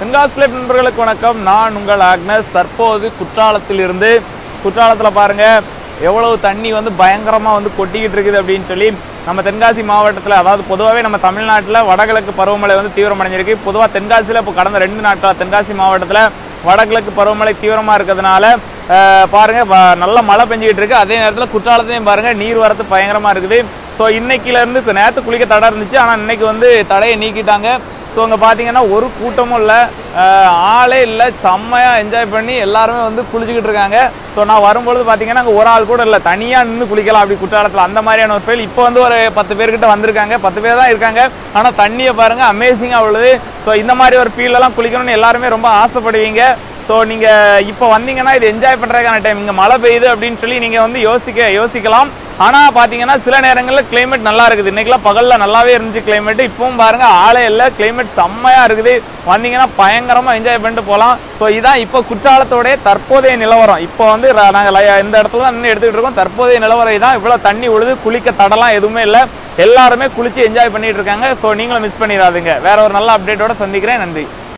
தென்காசிலே நண்பர்களுக்கு வணக்கம் நான் உங்கள் ஆக்னஸ் தற்போது குற்றாலத்தில் இருந்து குற்றாலத்தில் பாருங்க எவ்வளவு தண்ணி வந்து பயங்கரமா வந்து கொட்டிக்கிட்டு இருக்குது அப்படின்னு சொல்லி நம்ம தென்காசி மாவட்டத்தில் அதாவது பொதுவாகவே நம்ம தமிழ்நாட்டில் வடகிழக்கு பருவமழை வந்து தீவிரமடைஞ்சிருக்கு பொதுவாக தென்காசியில் இப்போ கடந்த ரெண்டு நாட்களா தென்காசி மாவட்டத்தில் வடகிழக்கு பருவமழை தீவிரமா இருக்கிறதுனால அஹ், பாருங்க வ- நல்ல மழை பெஞ்சிக்கிட்டு இருக்கு அதே நேரத்தில் குற்றாலத்தையும் பாருங்க நீர் வரத்து பயங்கரமா இருக்குது ஸோ இன்னைக்குல இருந்து இப்போ நேற்று குளிக்க தடை இருந்துச்சு ஆனால் இன்னைக்கு வந்து தடையை நீக்கிட்டாங்க ஸோ அங்கே பார்த்தீங்கன்னா ஒரு கூட்டமும் இல்லை ஆளே இல்லை செம்மையாக என்ஜாய் பண்ணி எல்லாருமே வந்து குளிச்சுக்கிட்டு இருக்காங்க ஸோ நான் வரும்பொழுது பார்த்தீங்கன்னா அங்கே ஒரு ஆள் கூட இல்லை தனியாக நின்று குளிக்கலாம் அப்படி குற்றாலத்தில் அந்த மாதிரியான ஒரு ஃபீல் இப்போ வந்து ஒரு பத்து பேர்கிட்ட வந்திருக்காங்க பத்து பேர் தான் இருக்காங்க ஆனால் தண்ணியை பாருங்க அமேசிங்காக உள்ளது ஸோ இந்த மாதிரி ஒரு feel எல்லாம் குளிக்கணும்னு எல்லாருமே ரொம்ப ஆசைப்படுவீங்க ஸோ நீங்கள் இப்போ வந்தீங்கன்னா இது என்ஜாய் பண்ணுறதுக்கான டைம் இங்கே மழை பெய்யுது அப்படின்னு சொல்லி நீங்கள் வந்து யோசிக்க யோசிக்கலாம் ஆனால் பார்த்தீங்கன்னா சில நேரங்களில் கிளைமேட் நல்லா இருக்குது இன்னைக்கெல்லாம் பகலில் நல்லாவே இருந்துச்சு கிளைமேட் இப்பவும் பாருங்க ஆளே இல்லை கிளைமேட் செம்மையாக இருக்குது வந்தீங்கன்னா பயங்கரமாக என்ஜாய் பண்ணிட்டு போகலாம் ஸோ இதான் இப்போ குற்றாலத்தோடைய தற்போதைய நிலவரம் இப்போ வந்து நாங்கள் இந்த இடத்துல தான் நின்று எடுத்துக்கிட்டு இருக்கோம் தற்போதைய நிலவரம் தான் இவ்வளோ தண்ணி உழுது குளிக்க தடலாம் எதுவுமே இல்லை எல்லாருமே குளிச்சு என்ஜாய் பண்ணிட்டு இருக்காங்க ஸோ நீங்களும் மிஸ் பண்ணிடாதீங்க வேற ஒரு நல்ல அப்டேட்டோட சந்திக்கிறேன் நன்றி